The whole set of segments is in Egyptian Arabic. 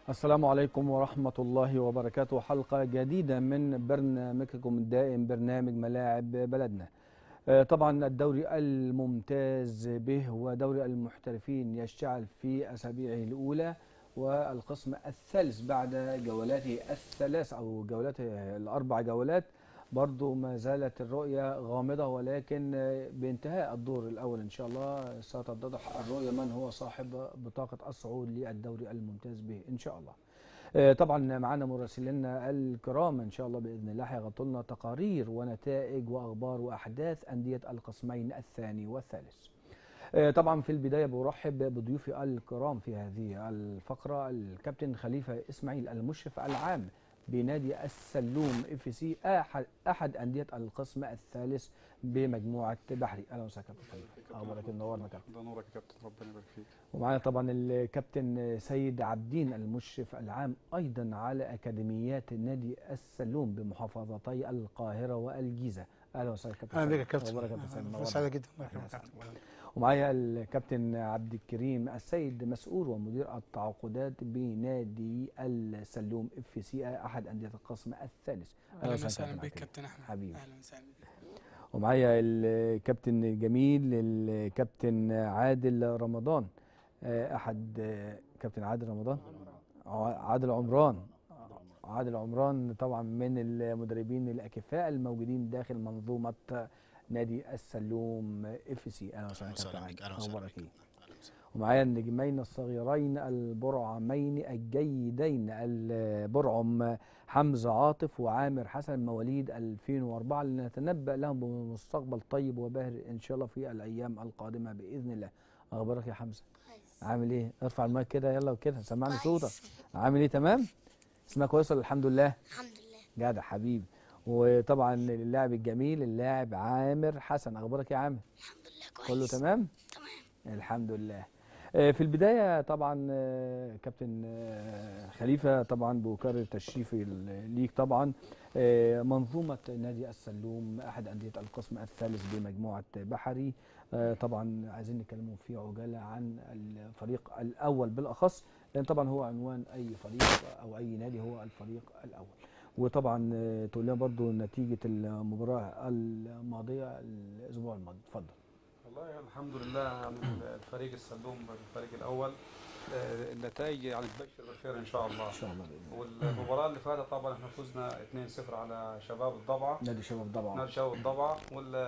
السلام عليكم ورحمة الله وبركاته حلقة جديدة من برنامجكم الدائم برنامج ملاعب بلدنا آه، طبعا الدوري الممتاز به ودوري المحترفين يشتعل في أسابيعه الأولى والقسم الثالث بعد جولاته الثلاث أو جولاته الأربع جولات برضو ما زالت الرؤية غامضة ولكن آه، بانتهاء الدور الأول إن شاء الله ستتضح الرؤية من هو صاحب بطاقة الصعود للدوري الممتاز به إن شاء الله آه، طبعا معانا مراسلينا الكرام ان شاء الله باذن الله هيغطوا لنا تقارير ونتائج واخبار واحداث انديه القسمين الثاني والثالث. آه، طبعا في البدايه برحب بضيوفي الكرام في هذه الفقره الكابتن خليفه اسماعيل المشرف العام بنادي السلوم اف سي احد احد انديه القسم الثالث بمجموعه بحري اهلا وسهلا كابتن خليفه اخبارك منورنا كابتن ده نورك يا كابتن ربنا يبارك فيك ومعانا طبعا الكابتن سيد عبدين المشرف العام ايضا على اكاديميات نادي السلوم بمحافظتي القاهره والجيزه اهلا وسهلا كابتن اهلا سيد. بك يا كابتن أخبارك يا كابتن سيد أهلا، منورنا. سعيد جدا الله أهلا يكرمك يا وسهلا. كابتن. ومعايا الكابتن عبد الكريم السيد مسؤول ومدير التعاقدات بنادي السلوم اف سي احد انديه القسم الثالث اهلا وسهلا وسهلا كابتن بك عبد كابتن احمد حبيبي. اهلا وسهلا بك ومعايا الكابتن الجميل الكابتن عادل رمضان آه، احد آه، كابتن عادل رمضان ع- عادل عمران عادل عمران طبعا من المدربين الاكفاء الموجودين داخل منظومه نادي السلوم اف سي اهلا وسهلا اهلا كابتن وسهلا بك عادل اهلا وسهلا اخبارك بك ايه أهلا وسهلا. ومعايا النجمين الصغيرين البرعمين الجيدين البرعم حمزه عاطف وعامر حسن مواليد 2004 لنتنبأ لهم بمستقبل طيب وباهر ان شاء الله في الايام القادمه باذن الله اخبارك يا حمزه كويس عامل ايه ارفع المايك كده يلا وكده سمعني كويس. صوتك عامل ايه تمام اسمك كويس الحمد لله الحمد لله جدع حبيبي وطبعا اللاعب الجميل اللاعب عامر حسن اخبارك يا عامر الحمد لله كويس كله تمام تمام الحمد لله آه، في البداية طبعا آه، كابتن آه، خليفة طبعا بكرر تشريفي ال- ليك طبعا آه، منظومة نادي السلوم أحد أندية القسم الثالث بمجموعة بحري آه، طبعا عايزين نتكلموا في عجالة عن الفريق الأول بالأخص لأن طبعا هو عنوان أي فريق أو أي نادي هو الفريق الأول وطبعا آه، تقول لنا برضو نتيجة المباراة الماضية الأسبوع الماضي اتفضل والله الحمد لله يعني الفريق السلوم الفريق الاول آه، النتائج يعني تبشر بالخير ان شاء الله إن شاء الله بإذن الله والمباراه اللي فاتت طبعا احنا فزنا 2-0 على شباب الضبعه نادي شباب طبعا نادي شباب الضبعه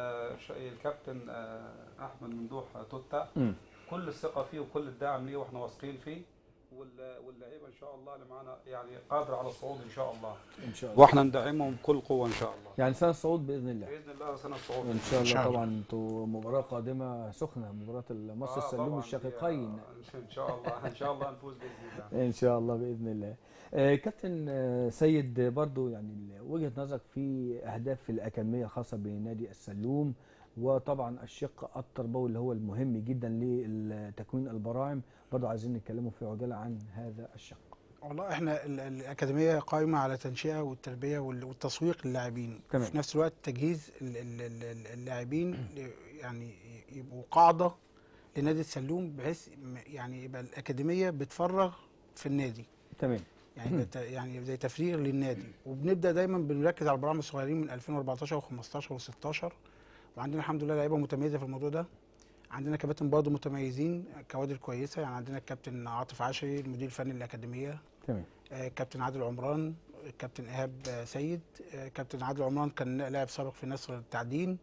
والكابتن احمد ممدوح توتا مم. كل الثقه فيه وكل الدعم ليه واحنا واثقين فيه وال- واللعيبه ان شاء الله اللي معانا يعني قادره على الصعود ان شاء الله ان شاء الله واحنا ندعمهم بكل قوه ان شاء الله يعني سنه الصعود باذن الله باذن الله سنه الصعود ان شاء الله شاء الله. طبعا انتوا مباراه قادمه سخنه مباراه مصر آه السلوم طبعاً الشقيقين دي- ان شاء الله ان شاء الله نفوز باذن الله ان شاء الله باذن الله آه كابتن آه سيد برضو يعني ال- وجهه نظرك في اهداف الاكاديميه الخاصه بنادي السلوم وطبعا الشق التربوي اللي هو المهم جدا لتكوين البراعم برضو عايزين نتكلموا في عجاله عن هذا الشق والله احنا ال- الأكاديمية قائمة على التنشئة والتربية وال- والتسويق للاعبين تمام. في نفس الوقت تجهيز ال- ال- ال- ال- اللاعبين ل- يعني يبقوا قاعدة لنادي السلوم بحيث م- يعني يبقى الأكاديمية بتفرغ في النادي تمام يعني يبقى ت- يعني زي تفريغ للنادي وبنبدا دايما بنركز على البراعم الصغيرين من 2014 و15 و16 وعندنا الحمد لله لعيبه متميزه في الموضوع ده عندنا كباتن برضه متميزين كوادر كويسه يعني عندنا الكابتن عاطف عشري المدير الفني للاكاديميه تمام آه، كابتن عادل عمران الكابتن ايهاب آه، سيد آه، كابتن عادل عمران كان لاعب سابق في نصر التعدين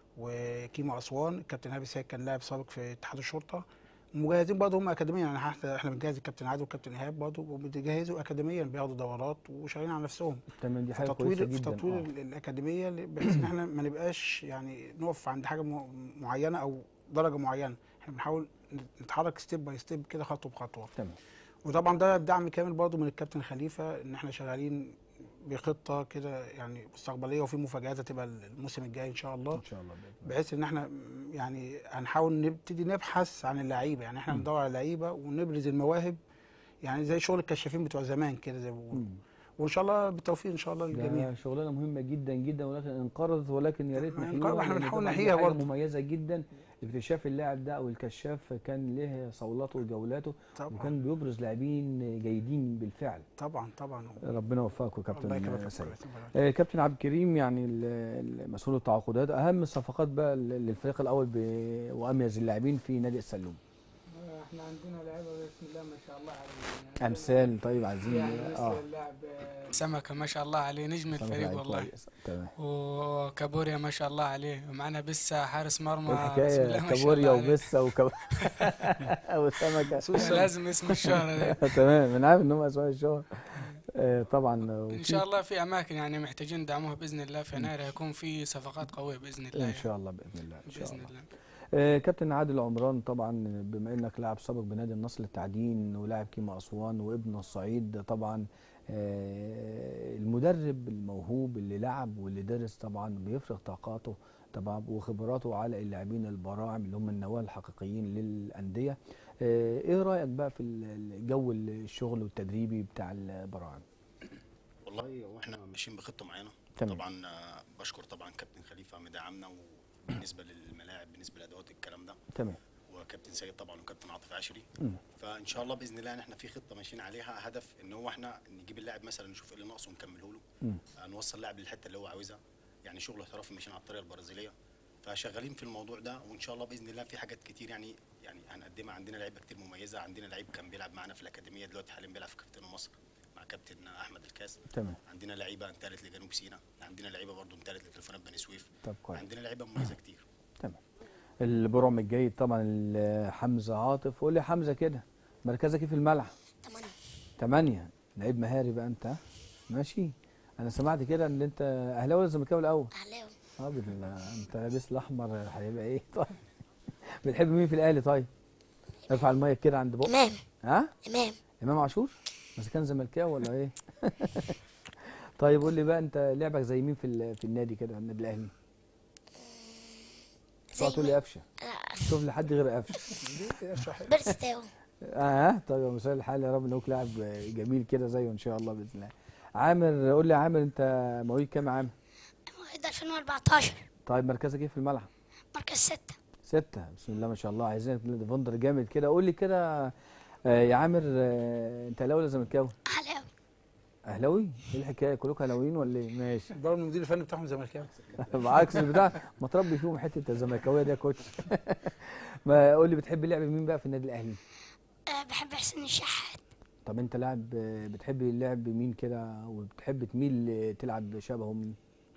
وكيما اسوان الكابتن ايهاب سيد كان لاعب سابق في اتحاد الشرطه مجهزين برضه هم اكاديميا يعني احنا احنا بنجهز الكابتن عادل والكابتن ايهاب برضه وبيجهزوا اكاديميا بياخدوا دورات وشغالين على نفسهم تمام دي في حاجه كويسه تطوير في جدا تطوير آه. ال- الاكاديميه ل- بحيث ان احنا ما نبقاش يعني نقف عند حاجه م- معينه او درجه معينه احنا بنحاول نتحرك ستيب باي ستيب كده خطوه بخطوه تمام وطبعا ده بدعم كامل برضه من الكابتن خليفه ان احنا شغالين بخطه كده يعني مستقبليه وفي مفاجات هتبقى الموسم الجاي ان شاء الله ان شاء الله باذن الله بحيث ان احنا يعني هنحاول نبتدي نبحث عن اللعيبه يعني احنا مم. ندور على لعيبه ونبرز المواهب يعني زي شغل الكشافين بتوع زمان كده زي ما بيقولوا مم. وان شاء الله بالتوفيق ان شاء الله للجميع ده شغلانه مهمه جدا جدا ولكن انقرضت ولكن يا ريت ما نحييها انقرض، احنا لأن بنحاول طبعاً دي نحييها حاجة برضه. مميزه جدا اكتشاف اللاعب ده او الكشاف كان له صولاته وجولاته طبعا وكان بيبرز لاعبين جيدين بالفعل طبعا طبعا ربنا يوفقك يا الله يكرمك كابتن يا سيد كابتن. آه، كابتن عبد الكريم يعني ال- ال- مسؤول التعاقدات اهم الصفقات بقى ل- للفريق الاول ب- واميز اللاعبين في نادي السلوم احنا عندنا لعيبه بسم الله ما شاء الله عليه امثال طيب عايزين يعني اه مثل اللاعب آه، سمكه ما شاء الله عليه نجم سامح الفريق لعيب والله كويس. تمام وكابوريا ما شاء الله عليه ومعنا بسا حارس مرمى إيه بسم الله الحكايه ما شاء كابوريا الله عليه. وبسه وكب... وسمكه لازم اسم الشهرة ده تمام انا عارف ان هم اسماء الشهر آه، طبعا ان شاء الله في اماكن يعني محتاجين دعموها باذن الله في يناير هيكون في صفقات قويه باذن الله ان يعني. شاء الله باذن الله ان شاء باذن الله الله آه، كابتن عادل عمران طبعا بما انك لاعب سابق بنادي النصر للتعدين ولاعب كيما اسوان وابن الصعيد طبعا آه، المدرب الموهوب اللي لعب واللي درس طبعا بيفرغ طاقاته طبعا وخبراته على اللاعبين البراعم اللي هم النواه الحقيقيين للانديه آه، ايه رايك بقى في الجو الشغل والتدريبي بتاع البراعم والله هو احنا ماشيين بخطه معينه تمام. طبعا آه، بشكر طبعا كابتن خليفه مدعمنا وبالنسبه للملاعب بالنسبه للادوات الكلام ده تمام وكابتن سيد طبعا وكابتن عاطف عشري مم. فان شاء الله باذن الله ان احنا في خطه ماشيين عليها هدف ان هو احنا نجيب اللاعب مثلا نشوف ايه اللي ناقصه ونكمله له مم. آه، نوصل اللاعب للحته اللي هو عاوزها يعني شغل احترافي ماشيين على الطريقه البرازيليه فشغالين في الموضوع ده وان شاء الله باذن الله في حاجات كتير يعني يعني هنقدمها عندنا لعيبه كتير مميزه عندنا لعيب كان بيلعب معانا في الاكاديميه دلوقتي حاليا بيلعب في كابتن مصر مع كابتن احمد الكاس تمام عندنا لعيبه انتقلت لجنوب سيناء عندنا لعيبه برضو انتقلت لتليفونات بني سويف طب كويس عندنا لعيبه مميزه كتير تمام البرعم الجيد طبعا ال- حمزه عاطف قول لي يا حمزه كده مركزك ايه في الملعب تمانية تمانية لعيب مهاري بقى انت ها؟ ماشي انا سمعت كده ان انت اهلاوي ولا زملكاوي الاول أهلاوي اه بال- انت لابس الاحمر هيبقى ايه طيب بتحب مين في الاهلي طيب ارفع المايك كده عند بقى إمام ها إمام امام عاشور بس كان زملكاوي ولا ايه طيب قول لي بقى انت لعبك زي مين في ال- في النادي كده النادي الاهلي تقعد تقول لي قفشه آه، شوف لي حد غير قفشه بيرستاو اه طيب يا مساء الحال يا رب انك لاعب جميل كده زيه ان شاء الله باذن الله عامر قول لي يا عامر انت مواليد كام عام مواليد 2014 طيب مركزك ايه في الملعب مركز ستة ستة بسم الله ما شاء الله عايزينك ديفندر جامد كده قول لي كده آه، يا عامر آه، انت اهلاوي ولا زملكاوي أهلاوي اهلاوي ايه الحكايه كلكم اهلاويين ولا ايه ماشي برضه المدير الفني بتاعهم زملكاوي بعكس البتاع ما تربي فيهم حته الزملكاويه دي يا كوتش ما قول لي بتحب لعب مين بقى في النادي الاهلي آه، بحب حسين الشحات طب انت لاعب آه، بتحب اللعب مين كده وبتحب تميل آه، تلعب شبهه مين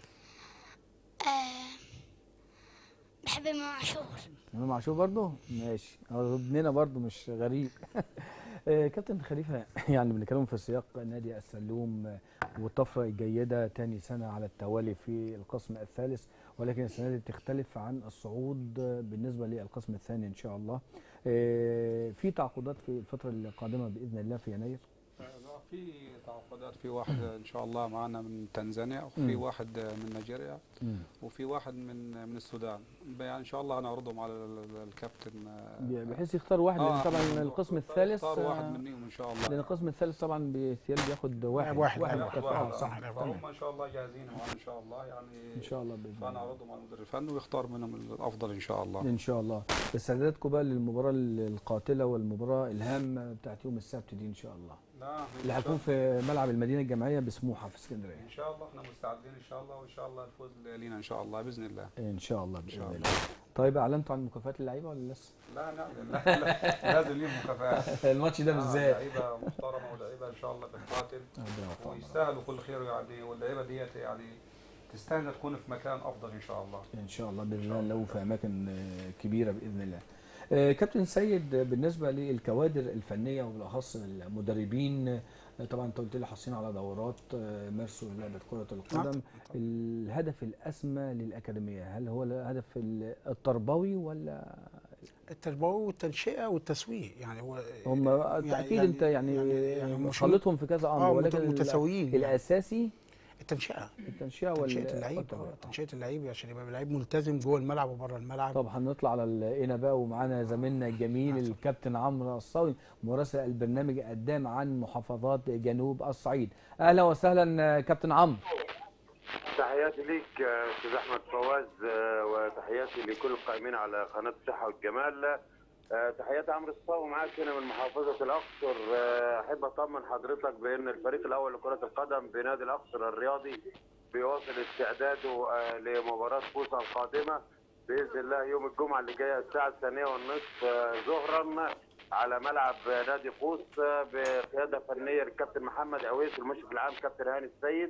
آه، بحب إمام عاشور امام عاشور برضه ماشي هو ابننا برضه مش غريب آه، كابتن خليفه يعني بنتكلم في سياق نادي السلوم آه، والطفره الجيده تاني سنه على التوالي في القسم الثالث ولكن السنه دي تختلف عن الصعود آه، بالنسبه للقسم الثاني ان شاء الله آه، في تعاقدات في الفتره القادمه باذن الله في يناير لا، في تعاقدات في واحد ان شاء الله معنا من تنزانيا وفي مم. واحد من نيجيريا وفي واحد من من السودان يعني ان شاء الله هنعرضهم على ال- ال- الكابتن آه، بحيث يختار واحد لان آه، طبعا إحنا القسم نختار- الثالث نختار آه، واحد منهم ان شاء الله لان القسم الثالث طبعا بيثيال بياخد واحد واحد، واحد واحد، مكافأة. واحد، آه، صح واحد. تمام. فهم ان شاء الله جاهزين معانا ان شاء الله يعني ان شاء الله باذن الله فنعرضهم على المدير الفني ويختار منهم الافضل ان شاء الله ان شاء الله استعداداتكم بقى للمباراه القاتله والمباراه الهامه بتاعت يوم السبت دي ان شاء الله لا اللي إن هتكون شاء- في ملعب المدينه الجامعيه بسموحه في اسكندريه ان شاء الله احنا مستعدين ان شاء الله وان شاء الله الفوز لينا ان شاء الله باذن الله ان شاء الله ان باذن شاء الله الله طيب اعلنتوا عن مكافآت اللعيبه ولا لسه لا نعلن لا, لا لازم ليهم مكافآت الماتش ده آه، بالذات لعيبه محترمه ولعيبه ان شاء الله بتقاتل ربنا يوفقنا. ويستاهلوا كل خير يعني واللعيبه ديت يعني تستاهل تكون في مكان افضل ان شاء الله ان شاء الله باذن الله لو في اماكن آه، كبيره باذن الله آه، كابتن سيد آه، بالنسبه للكوادر الفنيه وبالاخص المدربين آه، طبعا انت قلت لي حاصلين على دورات آه، مارسوا لعبه كره القدم الهدف الاسمى للاكاديميه هل هو الهدف ال- التربوي ولا التربوي والتنشئه والتسويق يعني هو هم اكيد انت يعني, يعني- يعني مش- خلطهم في كذا امر اه ولكن ال- متساويين يعني. الاساسي التنشئه التنشئه وال تنشئه اللعيب والتربية. اه تنشئه اللعيب عشان يبقى اللعيب ملتزم جوه الملعب وبره الملعب طب هنطلع على القنا بقى ومعانا زميلنا الجميل الكابتن عمرو الصاوي مراسل البرنامج القدام عن محافظات جنوب الصعيد اهلا وسهلا كابتن عمرو تحياتي ليك آه، استاذ احمد فواز آه، وتحياتي لكل القائمين على قناه الصحه والجمال آه، تحياتي عمرو الصاوي معاك هنا من محافظه الاقصر آه، احب اطمن حضرتك بان الفريق الاول لكره القدم بنادي الاقصر الرياضي بيواصل استعداده آه، لمباراه فوسا القادمه باذن الله يوم الجمعه اللي جايه الساعه الثانيه والنصف آه، ظهرا على ملعب نادي قوس آه، بقياده فنيه للكابتن محمد عويس المشرف العام كابتن هاني السيد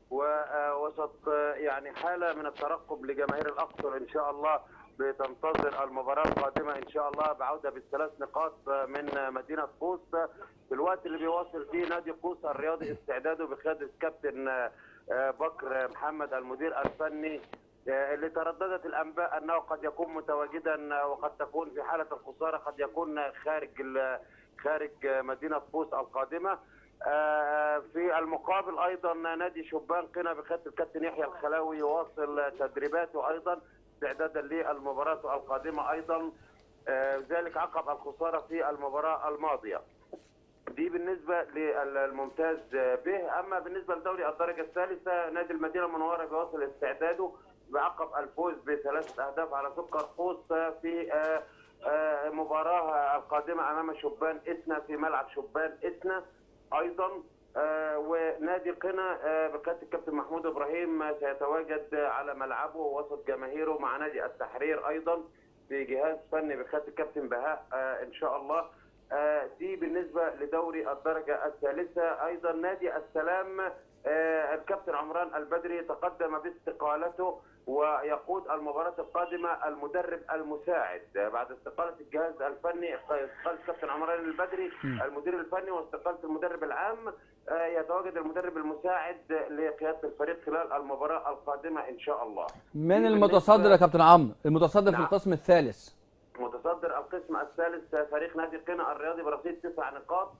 ووسط يعني حاله من الترقب لجماهير الاقصر ان شاء الله بتنتظر المباراه القادمه ان شاء الله بعوده بالثلاث نقاط من مدينه قوس في الوقت اللي بيواصل فيه نادي قوس الرياضي استعداده بقياده الكابتن بكر محمد المدير الفني اللي ترددت الانباء انه قد يكون متواجدا وقد تكون في حاله الخساره قد يكون خارج ال- خارج مدينه قوس القادمه آه، في المقابل ايضا نادي شبان قنا بقياده الكابتن يحيى الخلاوي يواصل تدريباته ايضا استعدادا للمباراه القادمه ايضا آه، ذلك عقب الخساره في المباراه الماضيه. دي بالنسبه للممتاز به اما بالنسبه لدوري الدرجه الثالثه نادي المدينه المنوره بيواصل استعداده بعقب الفوز بثلاثه اهداف على سكر قوس في آه، آه، مباراه القادمه امام شبان اثنا في ملعب شبان اثنا ايضا آه، ونادي قنا آه، بقياده الكابتن محمود ابراهيم آه، سيتواجد على ملعبه وسط جماهيره مع نادي التحرير ايضا بجهاز فني بقياده الكابتن بهاء آه، ان شاء الله آه، دي بالنسبه لدوري الدرجه الثالثه ايضا نادي السلام آه، الكابتن عمران البدري تقدم باستقالته ويقود المباراة القادمة المدرب المساعد بعد استقالة الجهاز الفني استقالة الكابتن عمران البدري المدير الفني واستقالة المدرب العام آه، يتواجد المدرب المساعد لقيادة الفريق خلال المباراة القادمة إن شاء الله من المتصدر يا كابتن عمرو المتصدر في نعم. القسم الثالث متصدر القسم الثالث فريق نادي قنا الرياضي برصيد تسع نقاط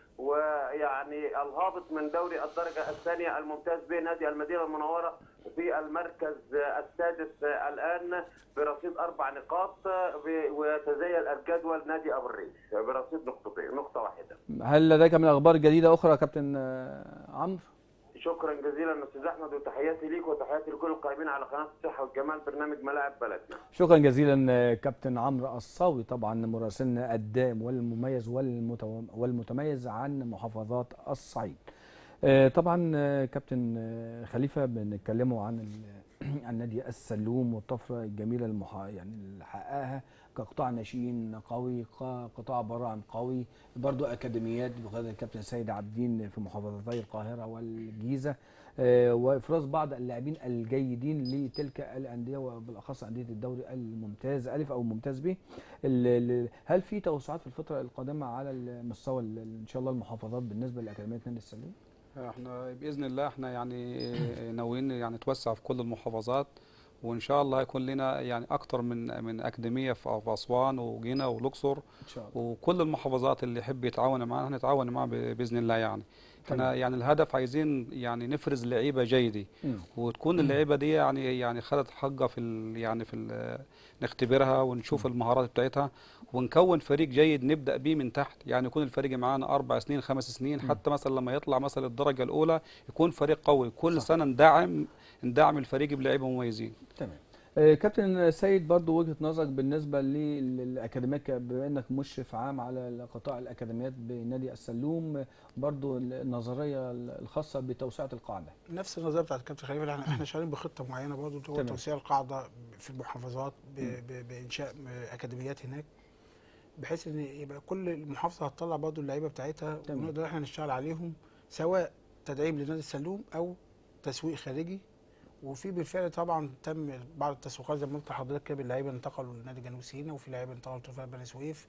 ويعني الهابط من دوري الدرجه الثانيه الممتاز به نادي المدينه المنوره في المركز السادس الان برصيد اربع نقاط ويتزايل الجدول نادي ابو الريش برصيد نقطتين نقطه واحده. هل لديك من اخبار جديده اخرى يا كابتن آه، عمرو شكرا جزيلا استاذ احمد وتحياتي ليك وتحياتي لكل القائمين على قناه الصحه والجمال برنامج ملاعب بلدنا. شكرا جزيلا آه، كابتن عمرو الصاوي طبعا مراسلنا الدائم والمميز والمتو- والمتميز عن محافظات الصعيد آه، طبعا آه، كابتن آه، خليفه بنتكلموا عن ال- عن نادي السلوم والطفره الجميله المحا يعني اللي حققها كقطاع ناشئين قوي ق- قطاع براعم قوي برضو اكاديميات بقياده الكابتن سيد عابدين في محافظتي القاهره والجيزه آه، وافراز بعض اللاعبين الجيدين لتلك الانديه وبالاخص انديه الدوري الممتاز الف او ممتاز ب ال- ال- هل في توسعات في الفتره القادمه على المستوى ال- ان شاء الله المحافظات بالنسبه لاكاديميه نادي السلوم؟ احنا باذن الله احنا يعني ناويين يعني نتوسع في كل المحافظات وان شاء الله هيكون لنا يعني اكتر من من اكاديميه في في اسوان وجينا والاقصر ان شاء الله وكل المحافظات اللي يحب يتعاون معانا هنتعاون معاه ب- باذن الله يعني احنا يعني الهدف عايزين يعني نفرز لعيبه جيده مم. وتكون اللعيبه دي يعني يعني خدت حقها في ال يعني في ال نختبرها ونشوف المهارات بتاعتها ونكون فريق جيد نبدا بيه من تحت يعني يكون الفريق معانا اربع سنين خمس سنين حتى مثلا لما يطلع مثلا الدرجه الاولى يكون فريق قوي كل صح. سنه ندعم ندعم الفريق بلعيبه مميزين تمام آه، كابتن سيد برضو وجهه نظرك بالنسبه للاكاديميات ك- بما انك مشرف عام على قطاع الاكاديميات بنادي السلوم آه، برضو النظريه الخاصه بتوسعه القاعده نفس النظريه بتاعت الكابتن خليفه احنا احنا شغالين بخطه معينه برضه هو تمام. توسيع القاعده في المحافظات ب- ب- بانشاء اكاديميات هناك بحيث ان يبقى كل محافظه هتطلع برضه اللعيبه بتاعتها تمام. ونقدر احنا نشتغل عليهم سواء تدعيم لنادي السلوم او تسويق خارجي وفي بالفعل طبعا تم بعض التسويقات زي ما قلت لحضرتك كده اللعيبه انتقلوا لنادي جنوب سيناء وفي لعيبه انتقلوا لتوفيق بني سويف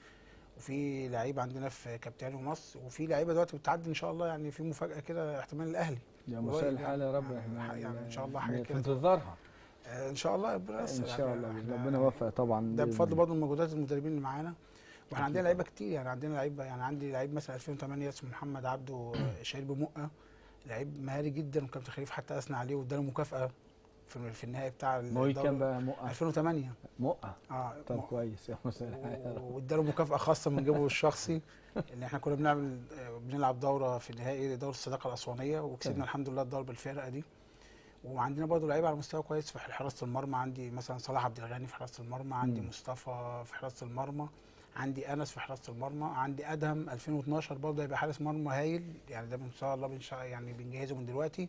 وفي لعيبه عندنا في كابتن ومصر وفي لعيبه دلوقتي بتعدي ان شاء الله يعني في مفاجاه كده احتمال الاهلي يا قريب مساء يعني. الحال يا رب يعني احنا يعني إن شاء الله حاجة في كده. انتظارها آه، ان شاء الله ربنا ان ييسر شاء يعني الله إحنا- ربنا يوفق طبعا ده بإذن بفضل الله. برضه مجهودات المدربين اللي معانا واحنا عندنا لعيبه كتير يعني عندنا لعيبه يعني عندي لعيب مثلا 2008 اسمه محمد عبده آه، شهير بمقه لعيب مهاري جدا وكابتن خليف حتى اثنى عليه واداله مكافاه في في النهائي بتاع موي الدوري. كام بقى مقع 2008 مقع اه طب م- كويس يا مساء الحال يا رب. و- واداله مكافاه خاصه من جيبه الشخصي ان احنا كنا بنعمل آه، بنلعب دوره في النهائي دوره الصداقه الاسوانيه وكسبنا تمام. الحمد لله الدوره بالفرقه دي وعندنا برضه لعيبه على مستوى كويس في حراسه المرمى عندي مثلا صلاح عبد الغني في حراسه المرمى عندي مم. مصطفى في حراسه المرمى عندي انس في حراسه المرمى عندي ادهم 2012 برضه هيبقى حارس مرمى هايل يعني ده ان شاء الله بنشا يعني بنجهزه من دلوقتي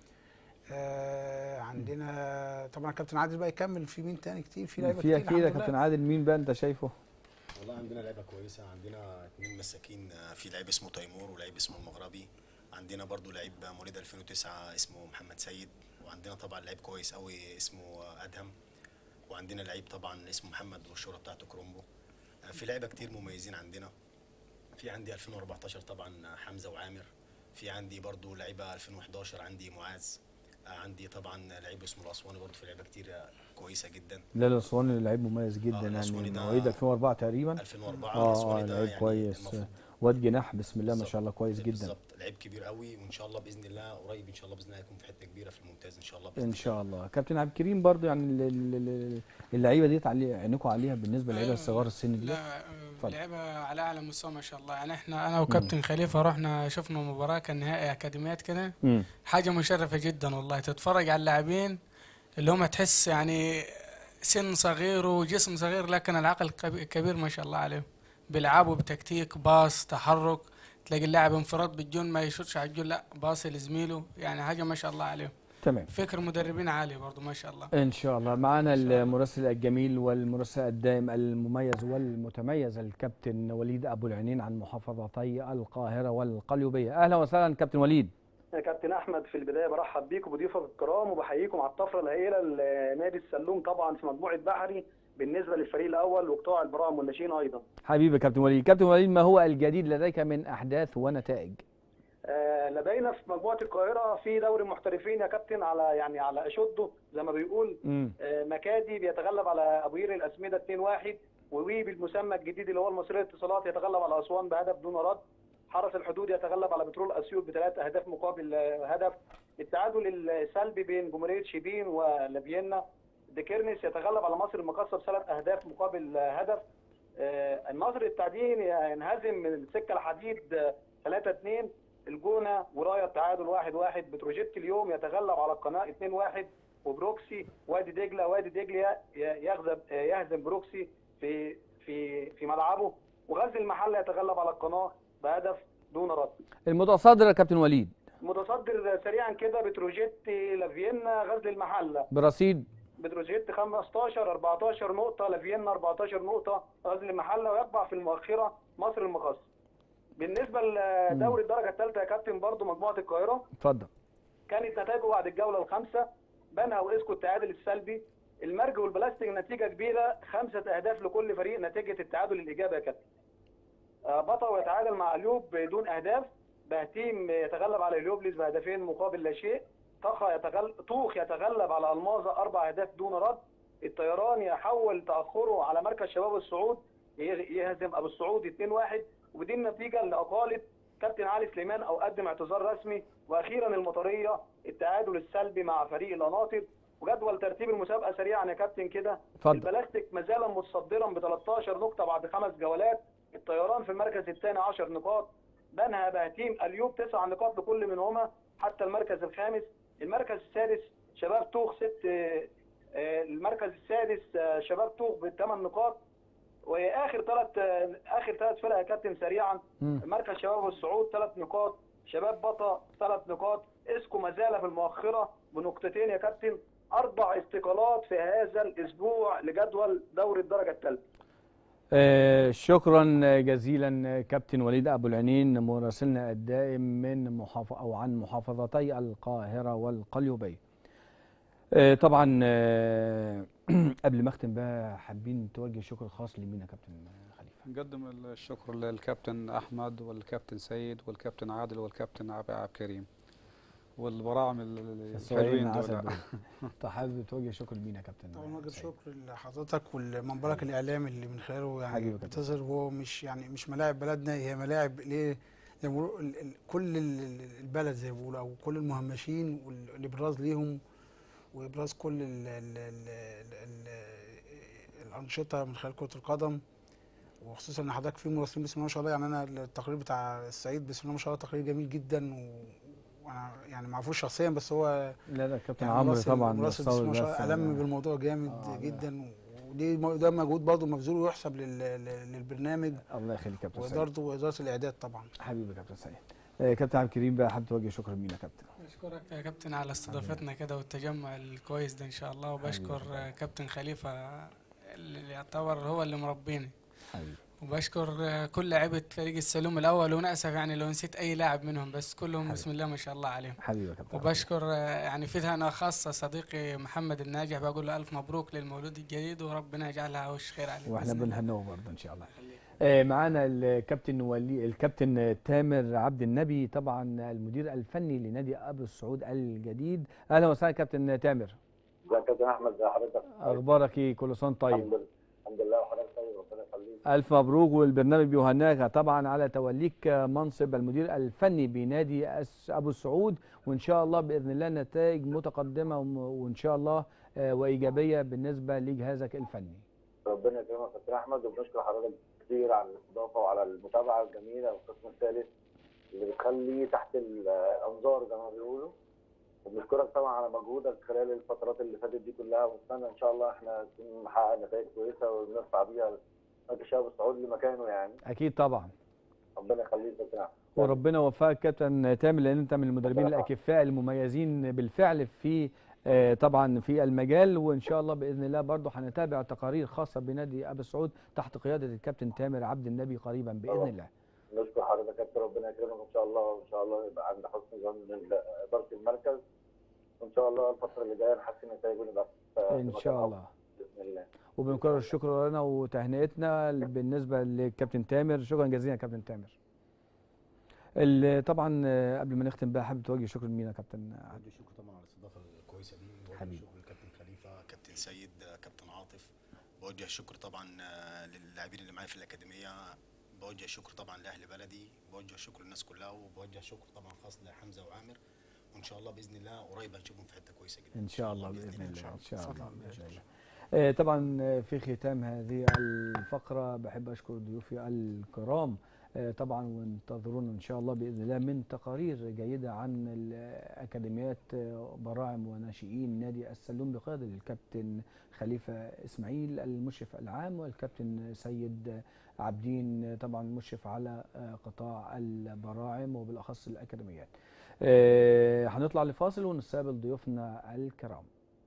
آه عندنا طبعا كابتن عادل بقى يكمل في مين تاني كتير في لعيبه في كتير اكيد يا الحمد لله. كابتن عادل مين بقى انت شايفه والله عندنا لعيبه كويسه عندنا اتنين مساكين آه، في لعيب اسمه تيمور ولعيب اسمه المغربي عندنا برضو لعيب مواليد 2009 اسمه محمد سيد وعندنا طبعا لعيب كويس قوي اسمه آه، ادهم وعندنا لعيب طبعا اسمه محمد والشهره بتاعته كرومبو آه، في لعيبه كتير مميزين عندنا في عندي 2014 طبعا حمزه وعامر في عندي برضو لعيبه 2011 عندي معاذ آه، عندي طبعا لعيب اسمه الاسواني برضو في لعيبه كتير آه، كويسه جدا لا الاسواني لعيب مميز جدا آه، يعني الأسواني ده- مواليد 2004 تقريبا 2004 اه الأسواني ده لعيب يعني كويس المفروض واد جناح بسم الله ما بالظبط. شاء الله كويس جدا بالظبط لعيب كبير قوي وان شاء الله باذن الله قريب ان شاء الله باذن الله هيكون في حته كبيره في الممتاز ان شاء الله باذن ان شاء الله كابتن عبد الكريم برضو يعني ال- ال- ال- اللعيبه ديت علي عينكم عليها بالنسبه للعيبه أيوة. الصغار السن دي لا اتفضل. لعبة على اعلى مستوى ما شاء الله يعني احنا انا وكابتن خليفه رحنا شفنا مباراه كان نهائي اكاديميات كده امم حاجه مشرفه جدا والله تتفرج على اللاعبين اللي هم تحس يعني سن صغير وجسم صغير لكن العقل كبي- كبير ما شاء الله عليهم بيلعبوا بتكتيك باص تحرك تلاقي اللاعب انفراد بالجون ما يشوتش على الجون لا باص لزميله يعني حاجه ما شاء الله عليهم تمام فكر مدربين عالي برضو ما شاء الله ان شاء الله معنا المراسل الجميل والمراسل الدائم المميز والمتميز الكابتن وليد ابو العينين عن محافظتي القاهره والقليوبيه اهلا وسهلا كابتن وليد يا كابتن احمد في البدايه برحب بيكم بضيوفك الكرام وبحييكم على الطفره الهائله لنادي السلوم طبعا في مجموعه بحري بالنسبه للفريق الاول وقطاع البراعم والناشئين ايضا. حبيبي كابتن وليد كابتن وليد ما هو الجديد لديك من احداث ونتائج آه لدينا في مجموعه القاهره في دوري محترفين يا كابتن على يعني على اشده زي ما بيقول امم آه مكادي بيتغلب على ابو قير الاسمده 2-1 ووي بالمسمى الجديد اللي هو المصريه للاتصالات يتغلب على اسوان بهدف دون رد حرس الحدود يتغلب على بترول اسيوط بثلاث اهداف مقابل آه، هدف التعادل السلبي بين جمهوريه شبين ولافيينا ديكيرنس يتغلب على مصر المقاصه بثلاث اهداف مقابل آه، هدف آه، النصر التعدين ينهزم من السكه الحديد آه، 3-2 الجونه ورايه التعادل 1-1 بتروجيت اليوم يتغلب على القناه 2-1 وبروكسي وادي دجله وادي دجله يغزب يهزم بروكسي في في في ملعبه وغزل المحله يتغلب على القناه بهدف دون رد المتصدر يا كابتن وليد متصدر سريعا كده بتروجيت لافيينا غزل المحله برصيد بتروجيت 15 14 نقطة لافيينا 14 نقطة غزل المحلة ويقبع في المؤخرة مصر المقص. بالنسبة لدوري الدرجة الثالثة يا كابتن برضو مجموعة القاهرة اتفضل كانت نتائجه بعد الجولة الخامسة بنها واسكو التعادل السلبي المرج والبلاستيك نتيجة كبيرة خمسة أهداف لكل فريق نتيجة التعادل الإيجابي يا كابتن. آه، بطل يتعادل مع اليوب بدون أهداف بهتيم يتغلب على اليوبليس بهدفين مقابل لا شيء طخا يتغلب طوخ يتغلب على الماظة أربع أهداف دون رد الطيران يحول تأخره على مركز شباب الصعود يه- يهزم أبو السعود 2-1 ودي النتيجة اللي أقالت كابتن علي سليمان أو قدم اعتذار رسمي وأخيرا المطرية التعادل السلبي مع فريق القناطر وجدول ترتيب المسابقة سريعا يا كابتن كده اتفضل البلاستيك ما زال متصدرا ب 13 نقطة بعد خمس جولات الطيران في المركز الثاني 10 نقاط بنها بهتيم اليوب تسع نقاط لكل منهما حتى المركز الخامس المركز السادس شباب توخ ست آه، آه، المركز السادس آه، شباب توخ بثمان نقاط واخر ثلاث اخر ثلاث فرق يا كابتن سريعا مم. مركز شباب الصعود ثلاث نقاط شباب بطا ثلاث نقاط اسكو ما زال في المؤخره بنقطتين يا كابتن اربع استقالات في هذا الاسبوع لجدول دوري الدرجه الثالثه آه، شكرا جزيلا كابتن وليد ابو العينين مراسلنا الدائم من محافظ او عن محافظتي القاهره والقليوبيه. آه، طبعا آه، قبل ما اختم بقى حابين توجه شكر خاص لمين يا كابتن خليفه؟ نقدم الشكر للكابتن احمد والكابتن سيد والكابتن عادل والكابتن عبد عبد الكريم والبراعم ال- الصغيرين الحلوين عسل دول دول. طب حابب توجه شكر لمين يا كابتن؟ طبعا وجه سيد؟ شكر لحضرتك والمنبرك الاعلامي اللي من خلاله حبيبي يعني يا كابتن. بتظهر هو مش يعني مش ملاعب بلدنا هي ملاعب ليه زي ما بيقولوا ال- ال- كل ال- ال- البلد زي ما بيقولوا او كل المهمشين والابراز ليهم وابراز كل ال ال ال ال ال الانشطه من خلال كره القدم وخصوصا ان حضرتك في مراسلين بسم الله ما شاء الله يعني انا التقرير بتاع السعيد بسم الله ما شاء الله تقرير جميل جدا و انا يعني ما اعرفوش شخصيا بس هو لا لا كابتن يعني عمرو مراسل- طبعا مراسل صور بسم الله ما بس شاء الله الم يعني. بالموضوع جامد آه، لا. جدا ودي م- ده مجهود برضه مبذول ويحسب لل- لل- للبرنامج الله يخليك كابتن سعيد وادارته واداره الاعداد طبعا حبيبي كابتن سعيد آه، كابتن عبد الكريم بقى حابب توجه شكر مين يا كابتن بشكرك يا كابتن على استضافتنا كده والتجمع الكويس ده ان شاء الله وبشكر حبيبي. آه، كابتن خليفه اللي يعتبر هو اللي مربيني حبيبي وبشكر آه، كل لاعيبه فريق السلوم الاول وانا اسف يعني لو نسيت اي لاعب منهم بس كلهم حبيبي. بسم الله ما شاء الله عليهم حبيبي يا كابتن وبشكر آه، يعني في ثانية خاصة صديقي محمد الناجح بقول له ألف مبروك للمولود الجديد وربنا يجعلها وش خير عليه واحنا بإذن الله. بنهنوه برضه ان شاء الله آه، معانا الكابتن ولي الكابتن تامر عبد النبي طبعا المدير الفني لنادي ابو السعود الجديد اهلا وسهلا كابتن تامر ازيك يا كابتن احمد ازي حضرتك اخبارك ايه كل سنه وأنت طيب الحمد لله الحمد لله وحضرتك طيب ربنا يخليك الف مبروك والبرنامج بيهنئك طبعا على توليك منصب المدير الفني بنادي أس- ابو السعود وان شاء الله باذن الله نتائج متقدمه وم- وان شاء الله آه، وايجابيه بالنسبه لجهازك الفني ربنا يكرمك يا كابتن احمد وبنشكر حضرتك كتير على الاستضافه وعلى المتابعه الجميله والقسم الثالث اللي بتخليه تحت الانظار زي ما بيقولوا وبنشكرك طبعا على مجهودك خلال الفترات اللي فاتت دي كلها ونتمنى ان شاء الله احنا نكون نحقق نتائج كويسه ونرفع بيها نادي الشباب السعودي لمكانه يعني اكيد طبعا ربنا يخليك يا كابتن احمد وربنا وفقك كابتن تامر لان انت من المدربين ربنا الاكفاء المميزين بالفعل في آه، طبعا في المجال وان شاء الله باذن الله برضه هنتابع تقارير خاصه بنادي ابو السعود تحت قياده الكابتن تامر عبد النبي قريبا باذن طبعا. الله نشكر حضرتك يا كابتن ربنا يكرمك ان شاء الله وان شاء الله يبقى عند حسن ظن ال- اداره المركز وان شاء الله الفتره اللي جايه نحسن نتائج ونبقى في- في ان مكان شاء أفضل الله باذن الله وبنكرر الشكر لنا وتهنئتنا بالنسبه للكابتن تامر شكرا جزيلا كابتن تامر ال- طبعا آه، قبل ما نختم بقى حابب توجه شكر لمين يا كابتن بدي شكر طبعا على الاستضافه الكويسه دي بوجه حبيبي. الشكر للكابتن خليفه كابتن سيد كابتن عاطف بوجه الشكر طبعا آه، للاعبين اللي معايا في الاكاديميه بوجه الشكر طبعا لاهل بلدي بوجه الشكر للناس كلها وبوجه شكر طبعا خاص لحمزه وعامر وان شاء الله باذن الله قريب هنشوفهم في حته كويسه جدا ان شاء الله باذن الله ان شاء الله اتفضل. باذن الله آه، طبعا آه، في ختام هذه الفقره بحب اشكر ضيوفي الكرام آه، طبعا وانتظرونا ان شاء الله باذن الله من تقارير جيده عن الاكاديميات آه، براعم وناشئين نادي السلوم بقياده الكابتن خليفه اسماعيل المشرف العام والكابتن سيد عابدين آه، طبعا مشرف على آه، قطاع البراعم وبالاخص الاكاديميات. آه، هنطلع لفاصل ونستقبل ضيوفنا الكرام.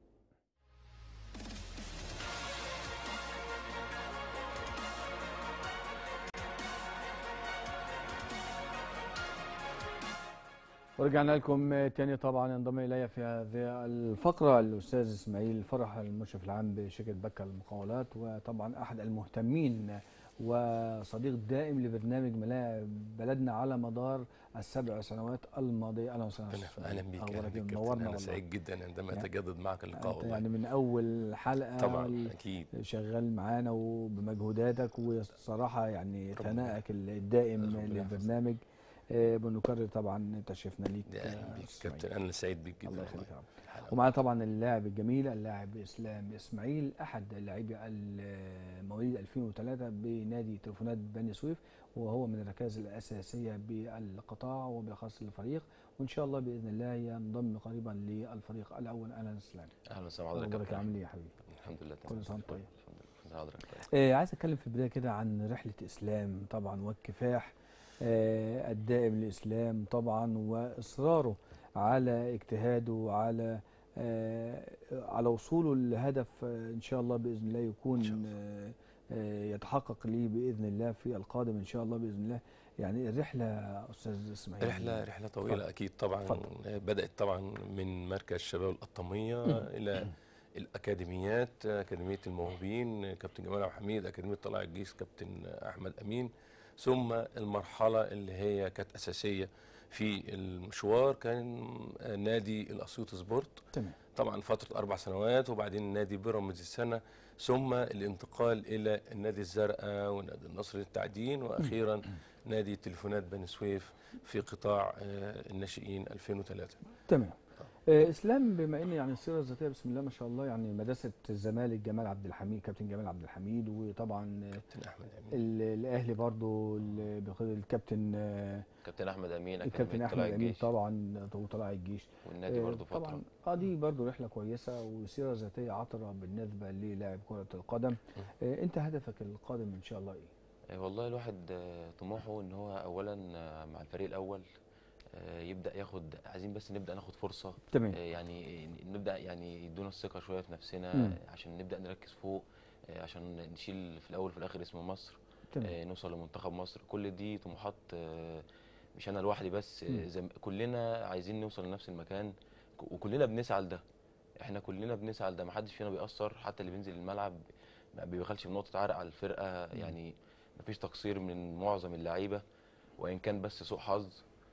ورجعنا لكم تاني طبعا ينضم الي في هذه الفقره الاستاذ اسماعيل فرح المشرف العام بشركه بكا للمقاولات وطبعا احد المهتمين وصديق دائم لبرنامج ملاعب بلدنا على مدار السبع سنوات الماضيه اهلا وسهلا أهلا أهلا بيك أهلا أخبارك بيك إيه؟ كابتن. منورنا أنا والله. سعيد جدا عندما يعني- أتجدد معك اللقاء أنت والله يعني من اول حلقه طبعا أكيد شغال معانا وبمجهوداتك والصراحه يعني ربنا ثنائك الدائم ربنا يحفظك. للبرنامج آه، بنكرر طبعا تشريفنا ليك يا أهلا آه، بيك إسماعيل. كابتن أنا سعيد بيك جدا الله والله يخليك يا رب حلقة. ومعنا طبعا اللاعب الجميل اللاعب اسلام اسماعيل احد لاعبي مواليد 2003 بنادي تليفونات بني سويف وهو من الركائز الاساسيه بالقطاع وبالاخص الفريق وان شاء الله باذن الله ينضم قريبا للفريق الاول اهلا اسلام أهلا وسهلا حضرتك اخبارك كابتن. عامل ايه يا حبيبي الحمد لله كل تمام. سنة وأنت طيب. الحمد لله حضرتك طيب. آه عايز اتكلم في البدايه كده عن رحله اسلام طبعا والكفاح آه الدائم لاسلام طبعا واصراره على اجتهاده وعلى آه على وصوله لهدف آه ان شاء الله باذن الله يكون إن شاء الله. آه آه يتحقق ليه باذن الله في القادم ان شاء الله باذن الله يعني الرحله استاذ اسماعيل رحلة رحلة طويلة اتفضل. أكيد طبعا اتفضل. بدأت طبعا من مركز شباب القطامية إلى الأكاديميات أكاديمية الموهوبين كابتن جمال عبد الحميد أكاديمية طلائع الجيش كابتن أحمد أمين ثم المرحلة اللي هي كانت أساسية في المشوار كان نادي الأسيوط سبورت تمام طبعا فترة أربع سنوات وبعدين نادي بيراميدز السنة ثم الانتقال إلى النادي الزرقاء ونادي النصر للتعدين وأخيرا نادي تليفونات بني سويف في قطاع آه، الناشئين 2003 تمام آه، اسلام بما ان يعني السيره الذاتيه بسم الله ما شاء الله يعني مدرسه الزمالك جمال عبد الحميد كابتن جمال عبد الحميد وطبعا آه، كابتن احمد امين ال- الاهلي برضو ال- بقيادة الكابتن آه، كابتن احمد امين الكابتن أكاديمية احمد طلائع امين الجيش طبعا وطلائع الجيش والنادي آه، برضه فتره طبعا اه دي برضو رحله كويسه وسيره ذاتيه عطره بالنسبه للاعب كره القدم آه انت هدفك القادم ان شاء الله ايه؟ آه، والله الواحد آه، طموحه ان هو اولا آه، مع الفريق الاول آه، يبدا ياخد عايزين بس نبدا ناخد فرصه تمام. آه، يعني نبدا يعني يدونا الثقه شويه في نفسنا مم. آه، عشان نبدا نركز فوق آه، عشان نشيل في الاول وفي الاخر اسم مصر تمام. آه، نوصل لمنتخب مصر كل دي طموحات آه، مش انا لوحدي بس آه، مم. زي كلنا عايزين نوصل لنفس المكان ك- وكلنا بنسعى لده احنا كلنا بنسعى لده محدش فينا بيأثر حتى اللي بينزل الملعب ما بيبخلش بنقطة عرق على الفرقة يعني مفيش تقصير من معظم اللعيبة وإن كان بس سوء حظ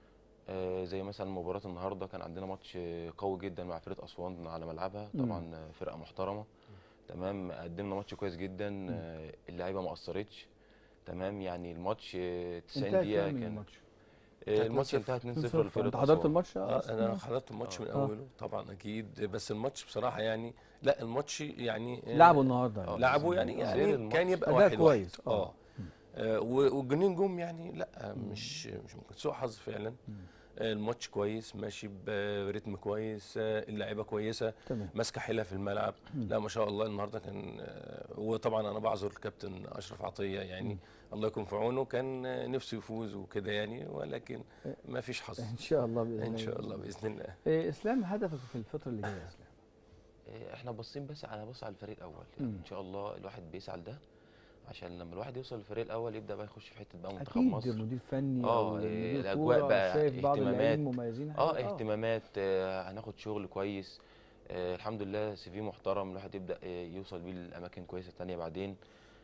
آه، زي مثلا مباراة النهاردة كان عندنا ماتش آه، قوي جدا مع فرقة أسوان على ملعبها مم. طبعا آه، فرقة محترمة تمام قدمنا ماتش كويس جدا آه، اللعيبة ما قصرتش تمام يعني الماتش آه، 90 انتهى دقيقة كام كان الماتش؟ آه، الماتش 2-0. انتهى 2-0 2-0. لفرقة انت حضرت أسوان. الماتش؟ اه انا آه. حضرت الماتش من آه. اوله طبعا اكيد بس الماتش بصراحه يعني لا الماتش يعني آه، لعبوا النهارده آه، لعبوا يعني غير يعني الماتش. كان يبقى أداء واحد كويس، واحد. آه. اه آه، و- والجنين جم يعني لا مش مش ممكن سوء حظ فعلا آه، الماتش كويس ماشي برتم كويس آه، اللعيبه كويسه تمام. ماسكه حيلها في الملعب لا ما شاء الله النهارده كان آه، وطبعا انا بعذر الكابتن اشرف عطيه يعني الله يكون في عونه كان آه، نفسه يفوز وكده يعني ولكن ما فيش حظ ان شاء الله باذن ان شاء الله باذن الله آه، اسلام هدفك في الفتره اللي جايه يا اسلام إيه، احنا باصين بس على بص على الفريق الاول مم. يعني ان شاء الله الواحد بيسعى لده عشان لما الواحد يوصل للفريق الاول يبدا بقى يخش في حته بقى منتخب اكيد مصر مدير فني اه أو إيه، مدير الاجواء كورة بقى شايف بعض اللاعبين اهتمامات مميزين اه هيبقى- اهتمامات آه هناخد شغل كويس آه الحمد لله سي في محترم الواحد يبدا آه يوصل بيه لاماكن كويسه تانية بعدين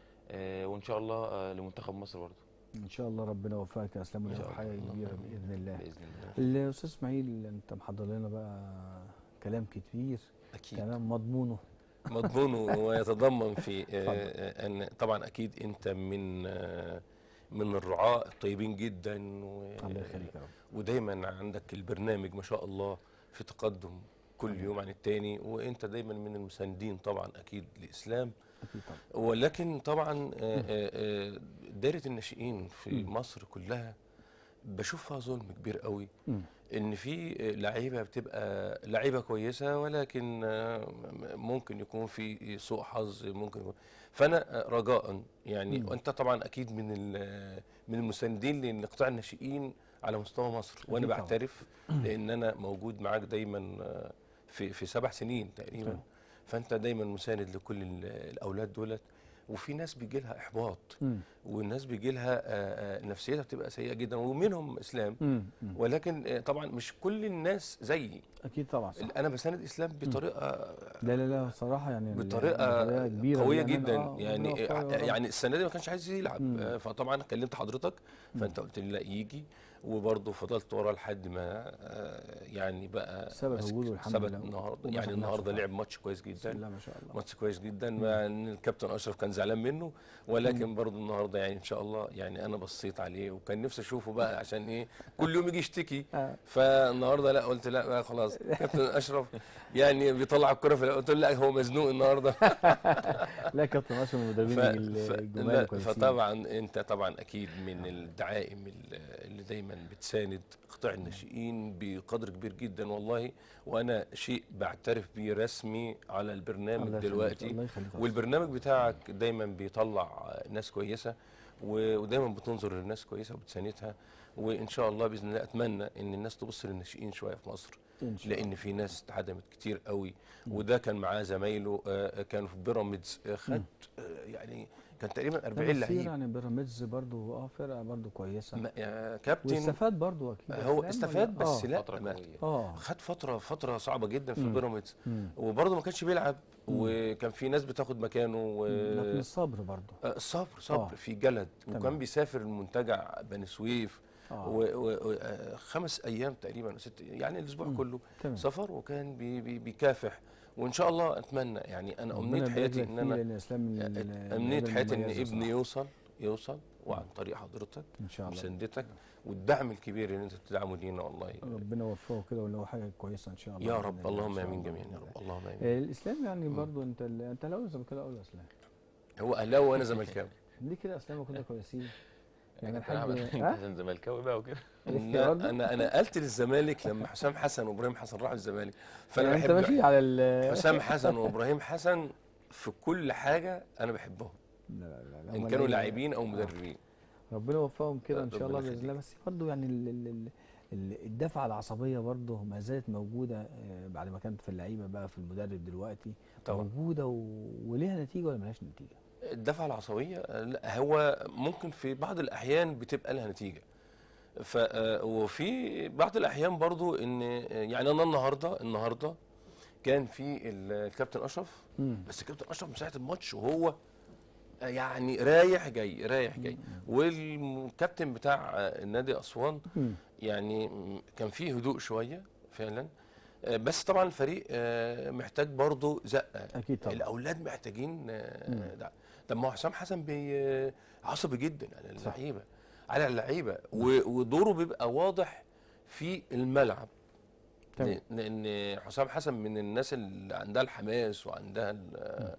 آه وان شاء الله آه لمنتخب مصر برضه ان شاء الله ربنا يوفقك يا اسلام إن شاء ويبقى حاجه الله. كبيره باذن الله باذن الله الاستاذ اسماعيل انت محضر لنا بقى كلام كتير اكيد كلام مضمونه مضمون ويتضمن في آه، آه، ان طبعا اكيد انت من آه، من الرعاة الطيبين جدا و... الله يخليك يا رب ودايما عندك البرنامج ما شاء الله في تقدم كل يوم عن التاني وانت دايما من المساندين طبعا اكيد لاسلام اكيد طبعا ولكن طبعا آه، آه، آه، دايره الناشئين في مم. مصر كلها بشوفها ظلم كبير قوي مم. ان في لعيبه بتبقى لعيبه كويسه ولكن آه، ممكن يكون في سوء حظ ممكن يكون فانا آه، رجاء يعني مم. وانت طبعا اكيد من ال- من المساندين لقطاع الناشئين على مستوى مصر وانا أكيد طبعاً. بعترف لان انا موجود معاك دايما آه، في في سبع سنين تقريبا طبعاً. فانت دايما مساند لكل ال- الاولاد دولت وفي ناس بيجي لها احباط مم. والناس بيجي لها آه، آه، نفسيتها بتبقى سيئه جدا ومنهم اسلام مم. مم. ولكن آه، طبعا مش كل الناس زيي اكيد طبعا صح انا بساند اسلام بطريقه لا لا لا صراحه يعني بطريقه كبيره قويه بأمانة. جدا آه، يعني ربنا يوفقه يا رب. يعني السنه دي ما كانش عايز يلعب مم. آه، فطبعا كلمت حضرتك فانت قلت لي لا يجي وبرضه فضلت وراه لحد ما آه، يعني بقى ثبت ماسك- وجوده الحمد ثبت لله. النهارده ومسك يعني نفسه النهارده فعلا. لعب ماتش كويس بسم جدا الله ما شاء الله ماتش كويس جدا مع ان الكابتن اشرف كان زعلان منه ولكن برضه النهارده يعني ان شاء الله يعني انا بصيت عليه وكان نفسي اشوفه بقى عشان ايه كل يوم يجي يشتكي آه. فالنهارده لا قلت لا بقى خلاص كابتن اشرف يعني بيطلع الكره في قلت له لا هو مزنوق النهارده لا كابتن اشرف من المدربين ف... ف... الجمال لا الكويسين. فطبعا انت طبعا اكيد من الدعائم ال- اللي دايما بتساند قطاع الناشئين بقدر كبير جدا والله وانا شيء بعترف بيه رسمي على البرنامج الله يخليك، دلوقتي الله يخليك يا أستاذ. والبرنامج بتاعك دايما بيطلع ناس كويسه و- ودايما بتنظر للناس كويسه وبتساندها وان شاء الله باذن الله اتمنى ان الناس تبص للناشئين شويه في مصر إن شاء الله. لان في ناس اتعدمت كتير قوي وده كان معاه زمايله آه، كانوا في بيراميدز آه، خد آه، يعني كان تقريبا لا 40 بس لعيب يعني بيراميدز برضو اه فرقه برضو كويسه ما- يا كابتن واستفاد برضو اكيد هو إسلام استفاد ولا- بس آه. لا فترة ما- قوية. اه خد فتره فتره صعبه جدا في مم. بيراميدز مم. وبرضه ما كانش بيلعب وكان في ناس بتاخد مكانه و... لكن الصبر برضو آه، الصبر صبر آه. في جلد تمام. وكان بيسافر المنتجع بني سويف آه. و... و... و... آه، خمس ايام تقريبا ست يعني الاسبوع مم. كله تمام. سفر وكان بي... بي... بيكافح وان شاء الله اتمنى يعني انا ربنا امنيه يبارك حياتي لك ان فيه انا لأن اسلام من ال- امنيه اللعيبة حياتي ان المميزة ابني صراحة. يوصل يوصل وعن طريق حضرتك ان شاء الله ومساندتك والدعم الكبير اللي انت بتدعمه لينا والله ربنا يوفقه كده ولو حاجه كويسه ان شاء الله يا بإذن رب الله، اللهم إن شاء امين الله جميعا بإذن يا الله. رب اللهم امين آه، الاسلام يعني برضو انت ال- انت اهلاوي ولا كده اول اسلام هو اهلاوي وانا زملكاوي ليه كده اسلام كنا كويسين يعني كابتن أحمد، الحاج انت ها عشان زملكاوي بقى وكده لا، انا انا نقلت للزمالك لما حسام حسن وابراهيم حسن راحوا الزمالك فانا يعني انت بحب ماشي على ال حسام حسن وابراهيم حسن في كل حاجه انا بحبهم لا لا لا ان هم كانوا اللي- لاعبين او مدربين ربنا يوفقهم كده ان شاء الله ربنا باذن الله بس برضه يعني ال ال ال ال- الدفعه العصبيه برضه ما زالت موجوده آه، بعد ما كانت في اللعيبه بقى في المدرب دلوقتي طبعا. موجوده و... وليها نتيجه ولا ملهاش نتيجه؟ الدفعه العصبيه لا هو ممكن في بعض الاحيان بتبقى لها نتيجه ف آه، وفي بعض الاحيان برضو ان آه، يعني انا النهارده النهارده كان في ال- الكابتن اشرف مم. بس الكابتن اشرف من ساعه الماتش وهو يعني رايح جاي رايح جاي والكابتن بتاع آه، النادي اسوان مم. يعني م- كان فيه هدوء شويه فعلا آه، بس طبعا الفريق آه، محتاج برضه زقه اكيد طبعا الاولاد محتاجين آه، مم. ده طب ما هو حسام حسن بي عصبي جدا على صح. اللعيبه على اللعيبه و- ودوره بيبقى واضح في الملعب تمام. لان لأن حسام حسن من الناس اللي عندها الحماس وعندها ال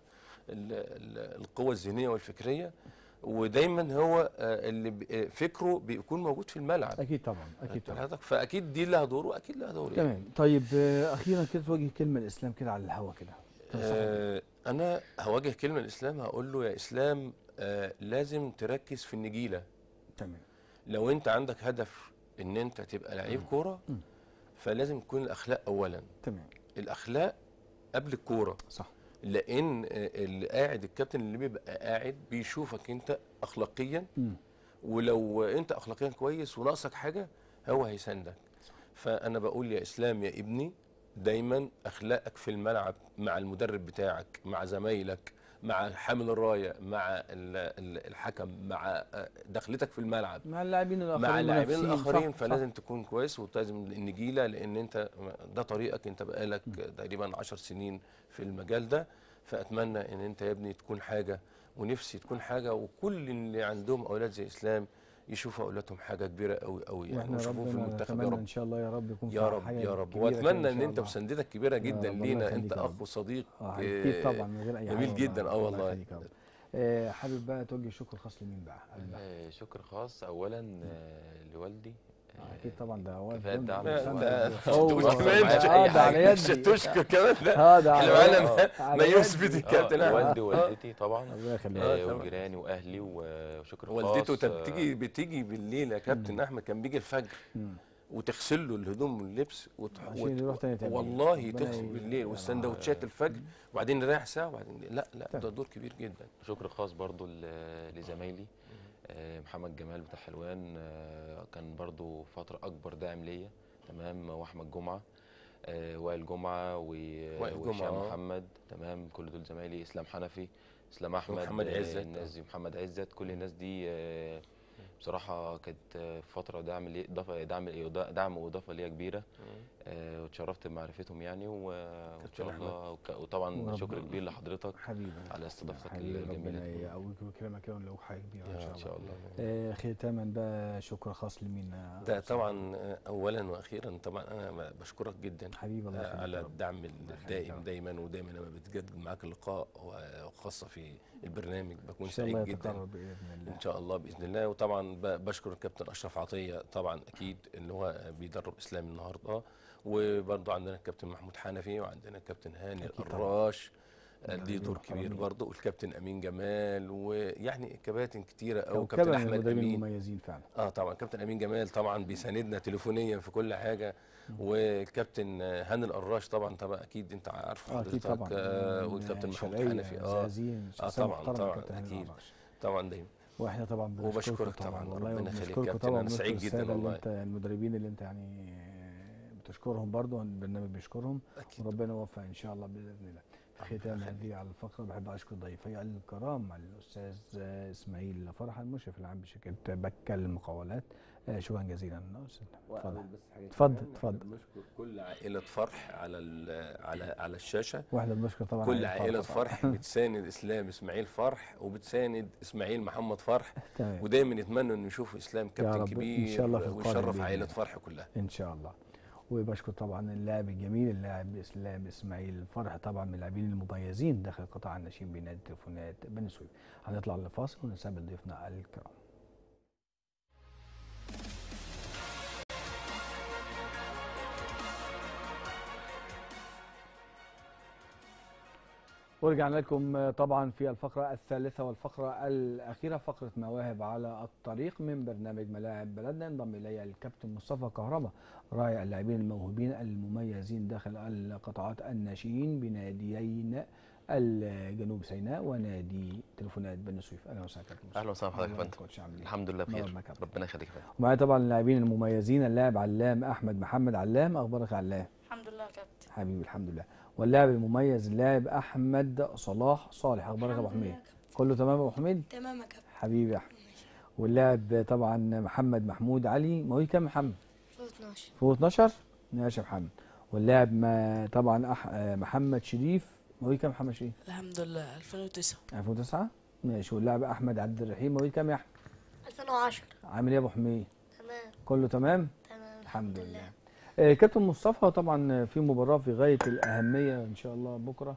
ال ال القوه الذهنيه والفكريه ودايما هو آه، اللي بي- آه، فكره بيكون موجود في الملعب اكيد طبعا اكيد طبعا حضرتك فاكيد دي لها دور واكيد لها دور يعني. تمام طيب آه، اخيرا كده توجه كلمه الاسلام كده على الهوا كده تنصحه بإيه؟ آه انا هواجه كلمه الاسلام هقول له يا اسلام آه لازم تركز في النجيله تمام لو انت عندك هدف ان انت تبقى لعيب كوره مم. فلازم تكون الاخلاق اولا تمام الاخلاق قبل الكوره صح لان آه، اللي قاعد الكابتن اللي بيبقى قاعد بيشوفك انت اخلاقيا مم. ولو انت اخلاقيا كويس وناقصك حاجه هو هيساندك فانا بقول يا اسلام يا ابني دايما اخلاقك في الملعب مع المدرب بتاعك مع زمايلك مع حامل الرايه مع ال- ال- الحكم مع آه، دخلتك في الملعب مع اللاعبين الاخرين مع اللاعبين المنافسين، الاخرين صح، فلازم تكون كويس ولازم النجيله لان انت ده طريقك انت بقالك تقريبا 10 سنين في المجال ده فاتمنى ان انت يا ابني تكون حاجه ونفسي تكون حاجه وكل اللي عندهم اولاد زي اسلام يشوفوا اولادهم حاجه كبيره قوي قوي صح. يعني واحنا ويشوفوه في ربنا المنتخب يا نتمنى رب ان شاء الله يا رب يكون يا في رب حاجة يا رب كبيرة كده واتمنى إن ان شاء انت الله. مساندتك كبيره يا جدا رب، الله لينا يخليك انت يا رب. اخ وصديق اه آه، اكيد طبعا من غير اي حاجه جميل والله. جدا اه الله والله يخليك يا رب. آه، حابب بقى توجه شكر خاص لمين بقى؟ حابب بقى. آه، شكر خاص اولا آه، لوالدي آه، اكيد طبعا ده هو كفاية الدعم لا، طبعاً. ده هو- مش كمان مش آه، اي ده على حاجه يدي. مش تشكر كمان ده اه ده احنا على معانا يدي. ما- على ما يدي. يثبت الكابتن آه، أحمد. والدي ووالدتي طبعا ربنا يخليك آه، طبعاً. وجيراني واهلي وشكر خاص والدته طب آه، بتيجي بتيجي بالليل يا كابتن احمد كان بيجي الفجر مم. وتغسل له الهدوم واللبس وتح... عشان يروح تاني تمرين. والله ربنا تغسل ي- بالليل يا والسندوتشات الفجر وبعدين نريح ساعه وبعدين لا لا طيب. ده دور كبير جدا شكر خاص برضو ل- لزمايلي آه، محمد جمال بتاع حلوان آه، كان برضو فترة أكبر داعم ليا تمام وأحمد جمعة آه، وائل جمعة و- وائل وهشام جمعة، آه. محمد تمام كل دول زمايلي إسلام حنفي إسلام أحمد ومحمد آه، عزت، الناس دي محمد عزت كل الناس دي آه، بصراحة كانت آه، فترة دعم لي إضافة دعم دعم وإضافة ليا كبيرة آه، واتشرفت بمعرفتهم يعني و- وإن كابتن شاء أحمد. الله وك- وطبعا ورب- شكر كبير لحضرتك حبيبي على استضافتك حبيبي الجميلة ربنا دي. يقويك ويكرمك كده ولو حاجه كبيره ان شاء ان شاء الله الله آه، ختاما بقى شكر خاص لمين يا ده أستاذ؟ طبعا آه، اولا واخيرا طبعا انا بشكرك جدا حبيبي الله آه، يخليك على يا رب. الدعم يخليك يا الدائم رب. دايما ودايما لما بتجدد معاك اللقاء وخاصه في البرنامج بكون ان شاء الله سعيد جدا يتقرب باذن الله ان شاء الله باذن الله وطبعا ب- بشكر الكابتن اشرف عطيه طبعا اكيد اللي هو بيدرب اسلام النهارده وبرضه عندنا الكابتن محمود حنفي وعندنا الكابتن هاني أكيد طبعاً. القراش آه، مدربين ليه دور كبير محترمين. برضه والكابتن امين جمال ويعني كباتن كتيره او كوكبة كابتن من احمد المدربين امين المميزين فعلا اه طبعا كابتن امين جمال طبعا بيساندنا تليفونيا في كل حاجه والكابتن آه، هاني القراش طبعا طبعا اكيد انت عارف اه اكيد حضرتك طبعا آه من والكابتن محمود شرقية، حنفي اه زقازين اه شخصية طبعا محترمة طبعا كابتن هاني اكيد القراش. طبعا دايما واحنا طبعا بنشكركم وبشكرك طبعاً، والله ربنا يخليك وبنشكركم كابتن، طبعا أنا سعيد بنشكر جداً السادة اللي والله. انت المدربين اللي انت يعني بتشكرهم برضو البرنامج بيشكرهم اكيد وربنا يوفق ان شاء الله باذن الله في ختام هذه على الفقره بحب اشكر ضيفي الكرام الاستاذ اسماعيل فرح المشرف العام بشركه بكه للمقاولات آه، شكرا جزيلا أستاذ. اتفضل وأقول بس حاجة اتفضل كمان، اتفضل إحنا بنشكر كل عائلة فرح على ال- على على الشاشة واحنا بنشكر طبعا كل عائلة عائلة فرح. فرح بتساند اسلام اسماعيل فرح وبتساند اسماعيل محمد فرح تمام. ودايما نتمنى انه نشوف اسلام يا كابتن رب إن كبير شاء الله في القادم ويشرف بإذن عائلة الله. فرح كلها ان شاء الله وبشكر طبعا اللاعب الجميل اللاعب اسلام اسماعيل فرح طبعا من اللاعبين المميزين داخل قطاع الناشئين بنادي تليفونات بني سويف هنطلع للفاصل ونستقبل ضيوفنا الكرام ورجعنا لكم طبعا في الفقرة الثالثة والفقرة الأخيرة فقرة مواهب على الطريق من برنامج ملاعب بلدنا انضم إلي الكابتن مصطفى كهربا راعي اللاعبين الموهوبين المميزين داخل القطاعات الناشئين بناديين الجنوب سيناء ونادي تليفونات بني سويف أهلا وسهلا كابتن مصطفى. اهلا وسهلا بحضرتك يا الله فندم يكونش عامل إيه؟ الحمد لله نور بخير معاك يا كابتن. ربنا يخليك يا فندم ومعايا طبعا اللاعبين المميزين اللاعب علام أحمد محمد علام أخبارك يا علام الحمد لله يا كابتن حبيبي الحمد لله واللاعب المميز اللاعب احمد صلاح صالح اخبارك يا ابو الحمد لله حميد يا كابتن. كله تمام يا ابو حميد تمام يا كابتن حبيبي يا احمد واللاعب طبعا محمد محمود علي مواليد كام يا محمد فوق 12 فوق 12 ماشي يا محمد واللاعب ما طبعا أح... آه، محمد شريف مواليد كام محمد شريف الحمد لله 2009 2009 ماشي واللاعب احمد عبد الرحيم مواليد كام يا احمد 2010 عامل ايه يا ابو حميد تمام كله تمام تمام الحمد لله آه، كابتن مصطفى طبعا في مباراة في غاية الأهمية إن شاء الله بكرة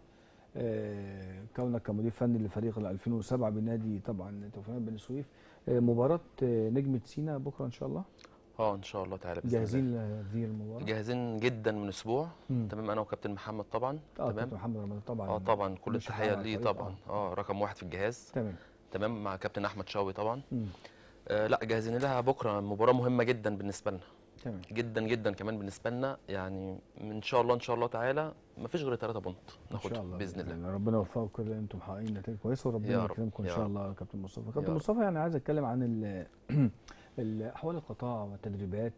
آه، كونك كمدير فني لفريق ال 2007 بنادي طبعا توفيق بني سويف آه، مباراة آه، نجمة سينا بكرة إن شاء الله اه ان شاء الله تعالى بإذن الله. جاهزين لهذه المباراة جاهزين جدا من اسبوع مم. تمام انا وكابتن محمد طبعا اه تمام كابتن محمد رمضان طبعا اه طبعا كل مشرف التحيه على ليه الفريق، طبعا اه رقم واحد في الجهاز تمام تمام مع كابتن احمد شاوي طبعا مم. آه لا جاهزين لها بكره مباراه مهمه جدا بالنسبه لنا تمام جدا جدا كمان بالنسبه لنا يعني ان شاء الله ان شاء الله تعالى ما فيش غير 3 بونت ان شاء ناخدهم الله باذن الله ربنا يوفقكم كده انتم محققين نتائج كويسه وربنا يا رب، يكرمكم ان يا شاء رب. الله يا كابتن مصطفى يا كابتن رب. مصطفى يعني عايز اتكلم عن ال- ال- احوال القطاع والتدريبات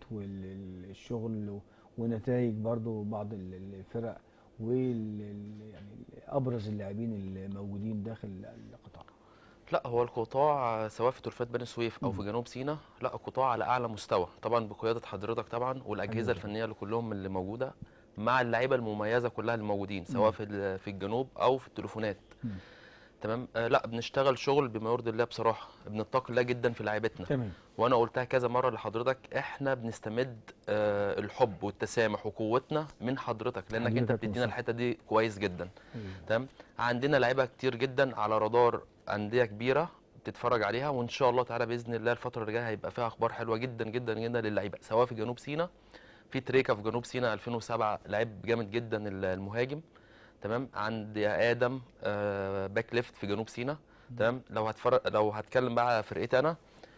والشغل ونتائج برضو بعض ال- الفرق وال ال- يعني ابرز اللاعبين الموجودين داخل القطاع لا هو القطاع سواء في تورفات بني سويف او في جنوب سيناء لا قطاع على اعلى مستوى طبعا بقياده حضرتك طبعا والاجهزه أيوة. الفنيه اللي كلهم اللي موجوده مع اللعيبه المميزه كلها اللي موجودين سواء في ال- في الجنوب او في التليفونات مم. تمام آه لا بنشتغل شغل بما يرضي الله بصراحه بنتقي الله جدا في لعيبتنا تمام وانا قلتها كذا مره لحضرتك احنا بنستمد آه الحب والتسامح وقوتنا من حضرتك لانك حبيبي انت كابتن بتدينا مصطفى. الحته دي كويس جدا أيوة. تمام عندنا لعيبه كتير جدا على رادار انديه كبيره بتتفرج عليها وان شاء الله تعالى باذن الله الفتره اللي جايه هيبقى فيها اخبار حلوه جدا جدا جدا للعيبه سواء في جنوب سيناء في تريكا في جنوب سيناء 2007 لعيب جامد جدا ال- المهاجم تمام عندي ادم آه باك ليفت في جنوب سيناء تمام لو هتفرج لو هتكلم بقى على فرقتي انا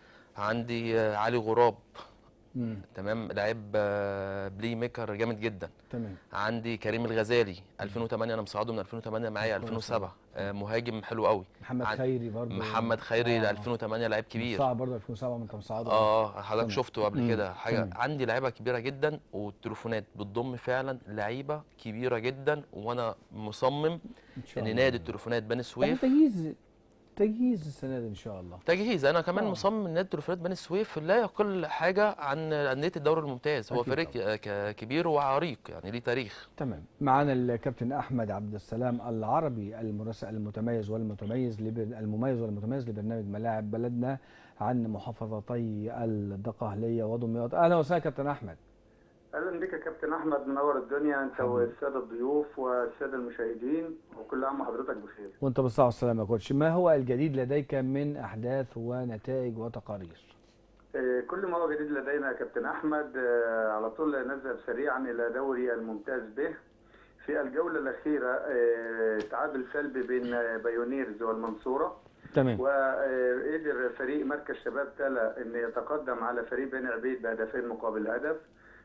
عندي آه علي غراب مم. تمام لعيب آه بلاي ميكر جامد جدا تمام عندي كريم الغزالي 2008 انا مساعده من 2008 معايا 2007 آه مهاجم حلو قوي محمد عن- خيري برضو محمد خيري آه. 2008 لعيب كبير صعب برضه 2007 ما انت مساعده اه حضرتك تمام. شفته قبل مم. كده حاجه تمام. عندي لعيبه كبيره جدا والتليفونات بتضم فعلا لعيبه كبيره جدا وانا مصمم ان شاء ان الله نادي التليفونات بني طب سويف تجهيز تجهيز السنه دي ان شاء الله تجهيز انا كمان آه. مصمم ان نادي التليفونات بني سويف لا يقل حاجه عن انديه الدوري الممتاز هو أكيد فريق ك- ك- كبير وعريق يعني ليه تاريخ تمام معانا الكابتن احمد عبد السلام العربي المراسل المتميز والمتميز لبر... المميز والمتميز لبرنامج ملاعب بلدنا عن محافظتي الدقهليه ودمياط اهلا وسهلا كابتن احمد اهلا بك يا كابتن احمد منور الدنيا انت حبيبي. والساده الضيوف والساده المشاهدين وكل عام وحضرتك بخير وانت بالصحه والسلامه يا كوتش ما هو الجديد لديك من احداث ونتائج وتقارير آه، كل ما هو جديد لدينا يا كابتن احمد آه، على طول نذهب سريعا الى دوري الممتاز به في الجوله الاخيره آه، تعادل سلبي بين آه، بايونيرز والمنصوره تمام وقدر فريق مركز شباب تلا ان يتقدم على فريق بني عبيد بهدفين مقابل هدف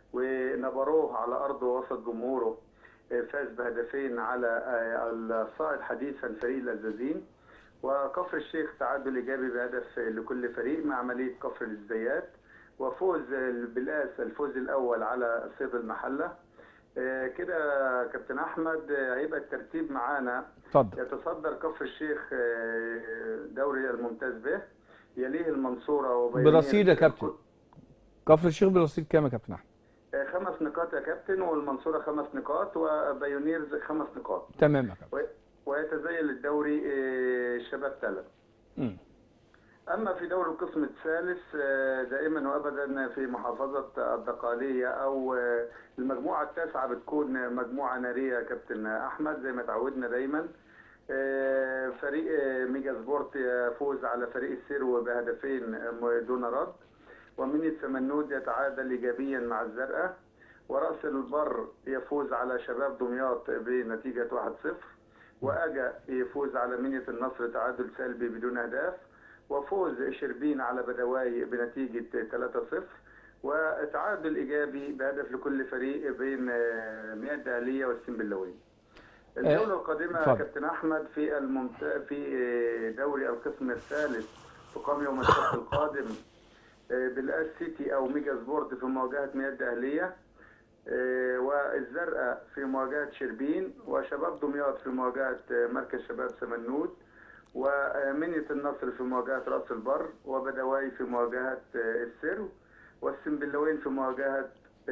ونبروه على ارضه وسط جمهوره آه، فاز بهدفين على آه، الصاعد حديثا فريق الازازين وكفر الشيخ تعادل ايجابي بهدف لكل فريق مع عمليه كفر الازديات وفوز بالآس الفوز الاول على صيد المحله آه، كده يا كابتن احمد آه، هيبقى الترتيب معانا اتفضل يتصدر كفر الشيخ آه، دوري الممتاز به يليه المنصوره وبيونير برصيد يا كابتن كفر الشيخ برصيد كام يا كابتن احمد آه، خمس نقاط يا كابتن والمنصورة خمس نقاط وبايونيرز خمس نقاط تمام يا كابتن و- ويتزين الدوري آه، شباب ثلاث مم. أما في دوري القسم الثالث آه، دائما وأبدا في محافظة الدقالية أو آه، المجموعة التاسعة بتكون مجموعة نارية يا كابتن أحمد زي ما تعودنا دايما آه، فريق آه، ميجا سبورت يفوز على فريق السيرو بهدفين آه، دون رد ومني سمنود يتعادل إيجابيا مع الزرقاء ورأس البر يفوز على شباب دمياط بنتيجة 1-0 وأجا يفوز على منية النصر تعادل سلبي بدون أهداف وفوز شربين على بدواي بنتيجة 3-0 وتعادل إيجابي بهدف لكل فريق بين آه، مياه الدهلية والسنبلاوية الجولة القادمة يا اتفضل. كابتن أحمد في الممت... في آه، دوري القسم الثالث تقام يوم السبت القادم آه، بالاس سيتي او ميجا سبورت في مواجهه مياه الدهليه آه، والزرقاء في مواجهه شربين وشباب دمياط في مواجهه آه، مركز شباب سمنود ومنية النصر في مواجهه راس البر وبدواي في مواجهه آه، السرو والسنبلاوين في مواجهه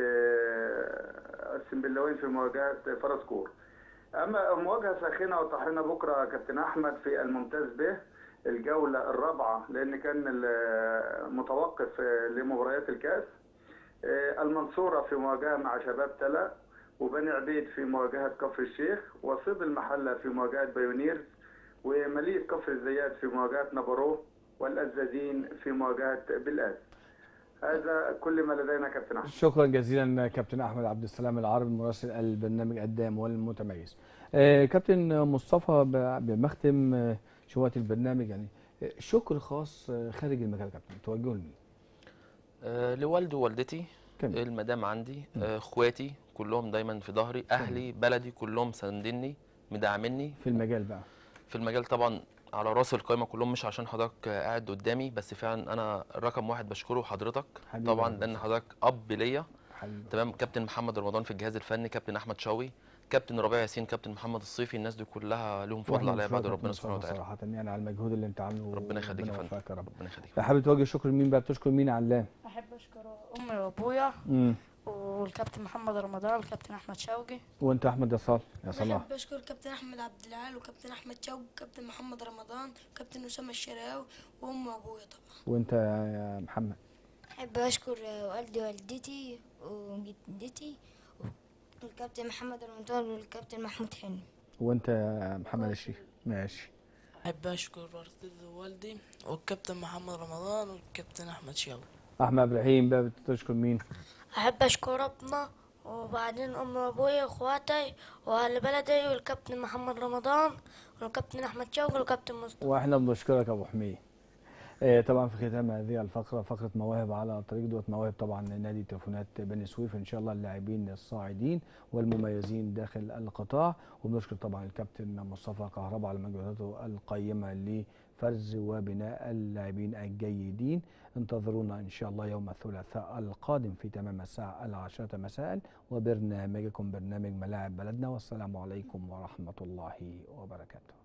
آه، السنبلاوين في مواجهه فرس كور اما مواجهه ساخنه وطاحنه بكره يا كابتن احمد في الممتاز به الجوله الرابعه لان كان ال- متوقف آه، لمباريات الكاس آه، المنصوره في مواجهه مع شباب تلا وبني عبيد في مواجهه كفر الشيخ وصيد المحله في مواجهه بايونيرز ومليء كفر الزيات في مواجهه نبروه والازازين في مواجهه بالاس هذا كل ما لدينا كابتن احمد شكرا جزيلا كابتن احمد عبد السلام العربي مراسل البرنامج الدائم والمتميز آه، كابتن مصطفى ب- بمختم آه، شويه البرنامج يعني آه، شكر خاص آه، خارج المجال يا كابتن توجهه لمين آه، لوالدي ووالدتي تمام. المدام عندي آه، اخواتي كلهم دايما في ظهري اهلي بلدي كلهم ساندني مدعمني في المجال بقى في المجال طبعا على راس القائمه كلهم مش عشان حضرتك آه، قاعد قدامي بس فعلا انا رقم واحد بشكره حضرتك حبيبي طبعا يا لان حضرتك اب ليا حبيبي تمام كابتن محمد رمضان في الجهاز الفني كابتن احمد شوقي كابتن ربيع ياسين كابتن محمد الصيفي الناس دي كلها لهم فضل وإحنا عليا بعد بنشكرك ربنا سبحانه مصطفى وتعالى صراحه يعني على المجهود اللي انت عامله ربنا يخليك يا وربنا فندم. يوفقك يا رب ربنا يخليك حابب توجه شكر لمين بقى بتشكر مين علام احب اشكر امي وابويا امم والكابتن محمد رمضان والكابتن احمد شوقي وانت احمد يا صالح يا صلاح بحب اشكر كابتن احمد عبد العال وكابتن احمد شوقي وكابتن محمد رمضان وكابتن اسامه الشراوي وام وابويا طبعا وانت يا محمد أحب أشكر والدي ووالدتي وجدتي والكابتن محمد رمضان والكابتن محمود حلمي وانت يا محمد الشيخ ماشي احب اشكر والدتي ووالدي والكابتن محمد رمضان والكابتن احمد شوقي احمد ابراهيم بقى بتشكر مين احب اشكر ربنا وبعدين امي وابويا واخواتي واهل بلدي والكابتن محمد رمضان والكابتن احمد شوقي والكابتن مصطفى واحنا بنشكرك يا ابو حميد آه، طبعا في ختام هذه الفقره فقره مواهب على طريق دوت مواهب طبعا نادي تليفونات بني سويف ان شاء الله اللاعبين الصاعدين والمميزين داخل القطاع وبنشكر طبعا الكابتن مصطفى كهربا على مجهوداته القيمه لفرز وبناء اللاعبين الجيدين انتظرونا ان شاء الله يوم الثلاثاء القادم في تمام الساعه العاشره مساء وبرنامجكم برنامج ملاعب بلدنا والسلام عليكم ورحمه الله وبركاته